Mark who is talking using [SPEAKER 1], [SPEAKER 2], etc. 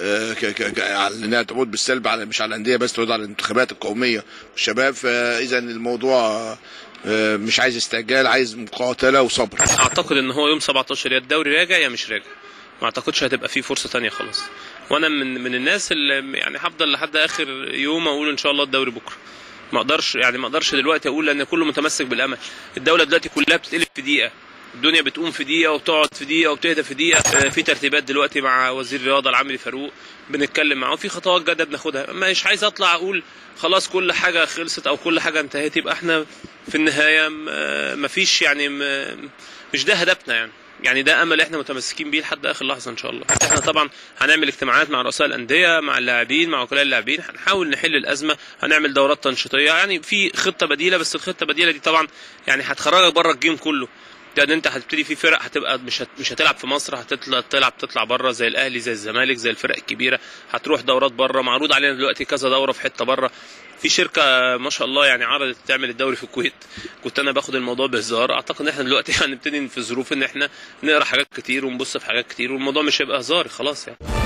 [SPEAKER 1] آه، ك- ك- ك- على انها تعود بالسلب على مش على الانديه بس تعود على الانتخابات القوميه والشباب فاذا الموضوع آه، مش عايز استعجال عايز مقاتله وصبر
[SPEAKER 2] اعتقد ان هو يوم 17 يا الدوري راجع يا مش راجع ما اعتقدش هتبقى فيه فرصه تانية خلاص وانا من من الناس اللي يعني هفضل لحد اخر يوم اقول ان شاء الله الدوري بكره ما اقدرش يعني ما اقدرش دلوقتي اقول لان كله متمسك بالامل الدوله دلوقتي كلها بتتقلب في دقيقه الدنيا بتقوم في دقيقه وبتقعد في دقيقه وبتهدى في دقيقه آه، في ترتيبات دلوقتي مع وزير الرياضه العمري فاروق بنتكلم معاه وفي خطوات جاده بناخدها مش عايز اطلع اقول خلاص كل حاجه خلصت او كل حاجه انتهت يبقى احنا في النهايه م- مفيش يعني م- مش ده هدفنا يعني يعني ده امل احنا متمسكين بيه لحد اخر لحظه ان شاء الله احنا طبعا هنعمل اجتماعات مع رؤساء الانديه مع اللاعبين مع وكلاء اللاعبين هنحاول نحل الازمه هنعمل دورات تنشيطيه يعني في خطه بديله بس الخطه البديله دي طبعا يعني هتخرجك بره الجيم كله لان انت هتبتدي في فرق هتبقى مش هت... مش هتلعب في مصر هتطلع تلعب تطلع بره زي الاهلي زي الزمالك زي الفرق الكبيره هتروح دورات بره معروض علينا دلوقتي كذا دوره في حته بره في شركه ما شاء الله يعني عرضت تعمل الدوري في الكويت كنت انا باخد الموضوع بهزار اعتقد ان احنا دلوقتي هنبتدي في ظروف ان احنا نقرا حاجات كتير ونبص في حاجات كتير والموضوع مش هيبقى هزار خلاص يعني